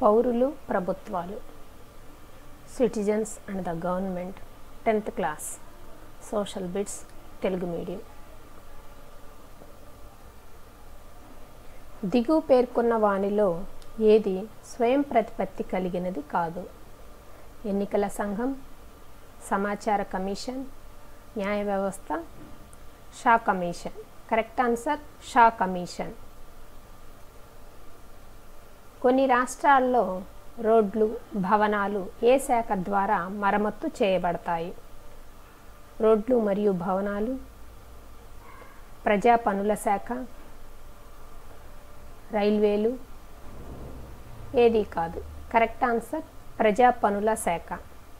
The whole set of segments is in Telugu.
పౌరులు ప్రభుత్వాలు citizens and the government tenth class social bits Telugu medium దిగువ పేర్కొన్న వానిలో ఏది స్వయం ప్రతిపత్తి కలిగినది కాదు ఎన్నికల సంఘం సమాచార కమిషన్ న్యాయ వ్యవస్థ Shah commission correct answer Shah commission కొన్ని రాష్ట్రాల్లో రోడ్లు భవనాలు ఏ శాఖ ద్వారా మరమ్మత్తు చేయబడతాయి రోడ్లు మరియు భవనాలు ప్రజా పనుల శాఖ రైల్వేలు ఏది కాదు కరెక్ట్ ఆన్సర్ ప్రజా పనుల శాఖ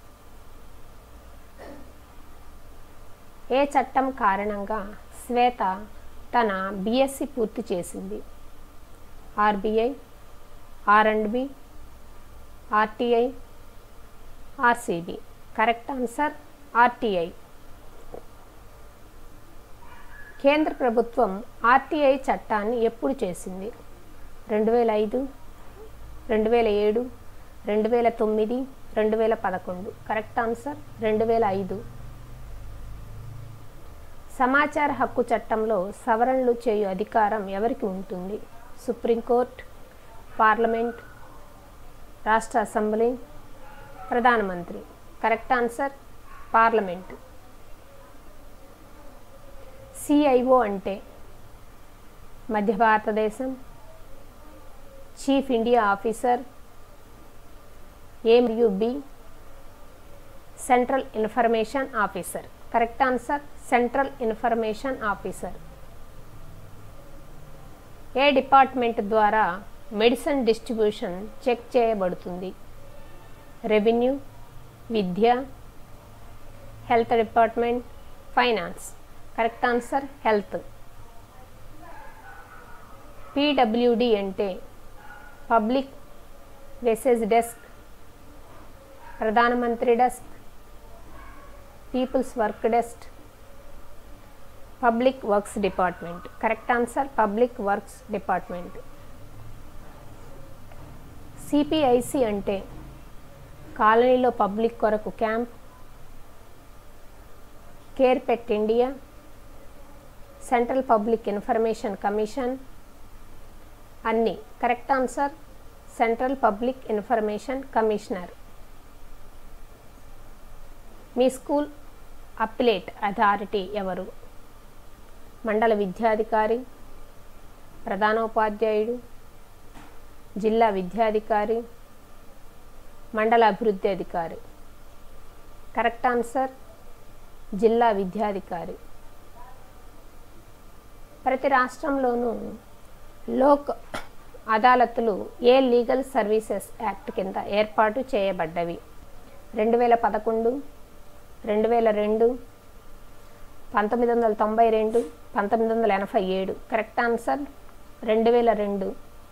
ఏ చట్టం కారణంగా శ్వేత తన బీఎస్సీ పూర్తి చేసింది RBI R and B RTI RCB correct answer RTI కేంద్ర ప్రభుత్వం ఆర్టీఐ చట్టాన్ని ఎప్పుడు చేసింది రెండు వేల ఐదు రెండు వేల ఏడు రెండు వేల తొమ్మిది రెండు వేల పదకొండు కరెక్ట్ ఆన్సర్ రెండు వేల ఐదు సమాచార హక్కు చట్టంలో సవరణలు చేయు అధికారం ఎవరికి ఉంటుంది సుప్రీంకోర్టు పార్లమెంట్ రాష్ట్ర అసెంబ్లీ ప్రధానమంత్రి కరెక్ట్ ఆన్సర్ పార్లమెంట్ సిఐఓ అంటే మధ్య భారతదేశం చీఫ్ ఇండియా ఆఫీసర్ ఏ మరియు B central information officer correct answer central information officer ఏ డిపార్ట్మెంట్ ద్వారా మెడిసిన్ డిస్ట్రిబ్యూషన్ చెక్ చేయబడుతుంది రెవెన్యూ విద్య health department finance correct answer health PWD అంటే పబ్లిక్ వెసెస్ డెస్క్ ప్రధానమంత్రి desk people's work desk public works department correct answer public works department CPIC అంటే కాలనీలో పబ్లిక్ కొరకు క్యాంప్ కేర్ పెట్ India central public information commission అన్ని correct answer central public information commissioner మీ స్కూల్ అప్లేట్ అథారిటీ ఎవరు మండల విద్యాధికారి ప్రధానోపాధ్యాయుడు జిల్లా విద్యాధికారి మండల అభివృద్ధి అధికారి కరెక్ట్ ఆన్సర్ జిల్లా విద్యాధికారి ప్రతి రాష్ట్రంలోనూ లోక్ అదాలతులు ఏ లీగల్ సర్వీసెస్ యాక్ట్ కింద ఏర్పాటు చేయబడ్డవి రెండు వేల పదకొండు రెండు వేల రెండు పంతొమ్మిది వందల తొంభై రెండు పంతొమ్మిది వందల ఎనభై ఏడు కరెక్ట్ ఆన్సర్ రెండు వేల రెండు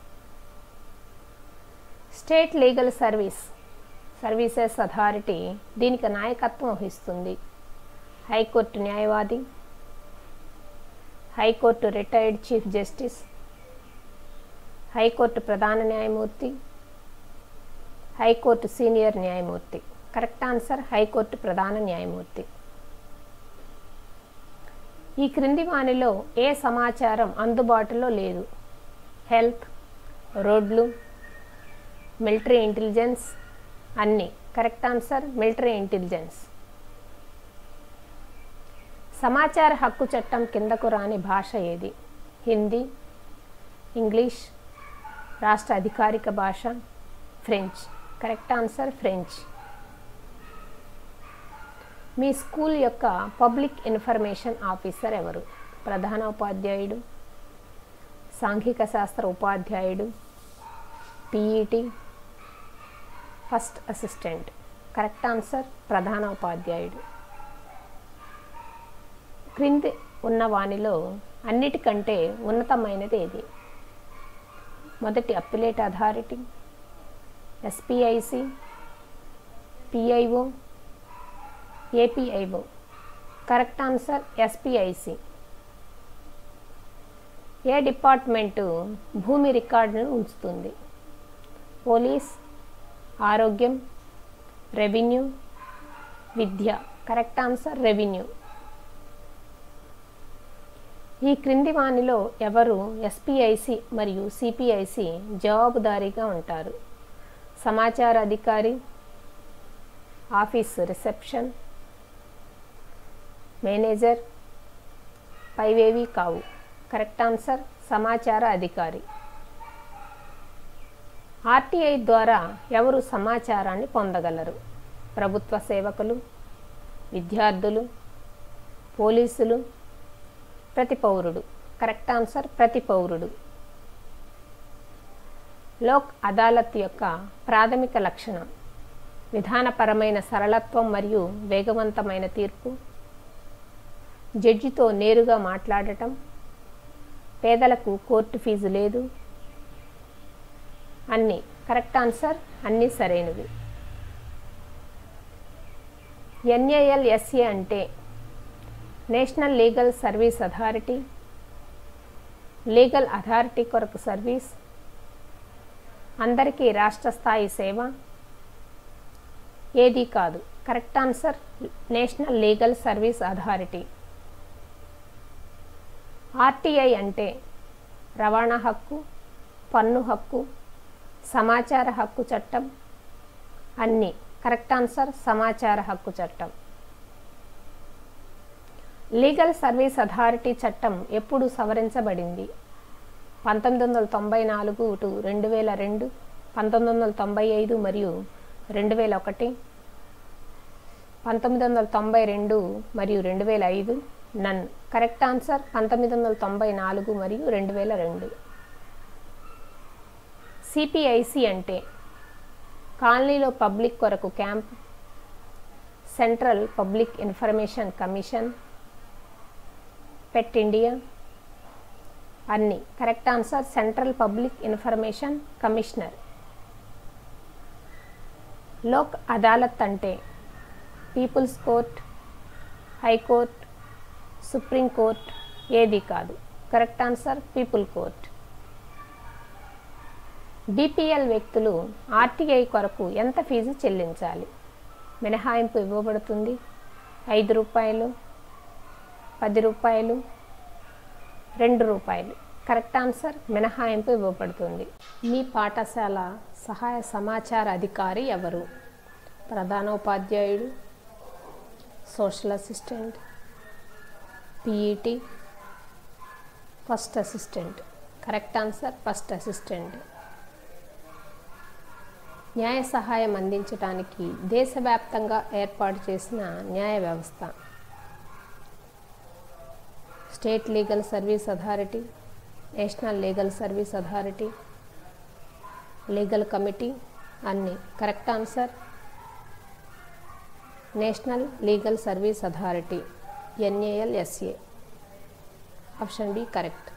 state legal service services authority దీనికి నాయకత్వం వహిస్తుంది హైకోర్టు న్యాయవాది high court retired chief justice high court ప్రధాన న్యాయమూర్తి హైకోర్టు సీనియర్ న్యాయమూర్తి కరెక్ట్ ఆన్సర్ హైకోర్టు ప్రధాన న్యాయమూర్తి ఈ క్రింది వానిలో ఏ సమాచారం అందుబాటులో లేదు హెల్త్ రోడ్లు మిలిటరీ ఇంటెలిజెన్స్ అన్నీ కరెక్ట్ ఆన్సర్ మిలిటరీ ఇంటెలిజెన్స్ సమాచార హక్కు చట్టం కిందకు రాని భాష ఏది హిందీ ఇంగ్లీష్ రాష్ట్ర అధికారిక భాష ఫ్రెంచ్ కరెక్ట్ ఆన్సర్ ఫ్రెంచ్ మీ స్కూల్ యొక్క పబ్లిక్ ఇన్ఫర్మేషన్ ఆఫీసర్ ఎవరు ప్రధాన ఉపాధ్యాయుడు సాంఘిక శాస్త్ర ఉపాధ్యాయుడు PET first assistant correct answer ప్రధాన ఉపాధ్యాయుడు క్రింది ఉన్న వానిలో అన్నిటికంటే ఉన్నతమైనది ఏది మొదటి appellate authority SPIC PIO APIO correct answer SPIC ఏ డిపార్ట్మెంటు భూమి రికార్డును ఉంచుతుంది పోలీస్ ఆరోగ్యం రెవెన్యూ విద్య కరెక్ట్ ఆన్సర్ రెవెన్యూ ఈ క్రింది వానిలో ఎవరు ఎస్పిఐసి మరియు సిపిఐసి జవాబుదారీగా ఉంటారు సమాచార అధికారి ఆఫీస్ రిసెప్షన్ మేనేజర్ పైవేవి కావు కరెక్ట్ ఆన్సర్ సమాచార అధికారి ఆర్టీఐ ద్వారా ఎవరు సమాచారాన్ని పొందగలరు ప్రభుత్వ సేవకులు విద్యార్థులు పోలీసులు ప్రతి పౌరుడు కరెక్ట్ ఆన్సర్ ప్రతి పౌరుడు లోక్ అదాలత్ యొక్క ప్రాథమిక లక్షణం విధానపరమైన సరళత్వం మరియు వేగవంతమైన తీర్పు జడ్జితో నేరుగా మాట్లాడటం పేదలకు కోర్టు ఫీజు లేదు అన్నీ కరెక్ట్ ఆన్సర్ అన్నీ సరైనవి ఎన్ఏఎల్ఎస్ఏ అంటే national legal service authority legal authority కొరకు సర్వీస్ అందరికీ రాష్ట్ర స్థాయి సేవ ఏది కాదు correct answer national legal service authority RTI అంటే రవాణా హక్కు పన్ను హక్కు సమాచార హక్కు చట్టం అన్నీ కరెక్ట్ ఆన్సర్ సమాచార హక్కు చట్టం లీగల్ సర్వీస్ అథారిటీ చట్టం ఎప్పుడు సవరించబడింది పంతొమ్మిది వందల తొంభై నాలుగు టు రెండు వేల రెండు పంతొమ్మిది వందల తొంభై ఐదు మరియు రెండు వేల ఒకటి పంతొమ్మిది వందల తొంభై రెండు మరియు రెండు వేల ఐదు నన్ కరెక్ట్ ఆన్సర్ పంతొమ్మిది వందల తొంభై నాలుగు మరియు రెండు వేల రెండు సిపిఐసి అంటే కాలనీలో పబ్లిక్ కొరకు camp central public information commission పెట్ ఇండియా అన్నీ correct answer central public information commissioner Lok Adalat అంటే people's court high court supreme court ఏది కాదు correct answer people court BPL వ్యక్తులు ఆర్టీఐ కొరకు ఎంత ఫీజు చెల్లించాలి మినహాయింపు ఇవ్వబడుతుంది ఐదు రూపాయలు పది రూపాయలు రెండు రూపాయలు కరెక్ట్ ఆన్సర్ మినహాయింపు ఇవ్వబడుతుంది మీ పాఠశాల సహాయ సమాచార అధికారి ఎవరు ప్రధానోపాధ్యాయుడు social assistant PET first assistant correct answer first assistant న్యాయ సహాయం అందించడానికి దేశవ్యాప్తంగా ఏర్పాటు చేసిన న్యాయ వ్యవస్థ state legal service authority national legal service authority legal committee అన్నీ correct answer national legal service authority NALSA option B correct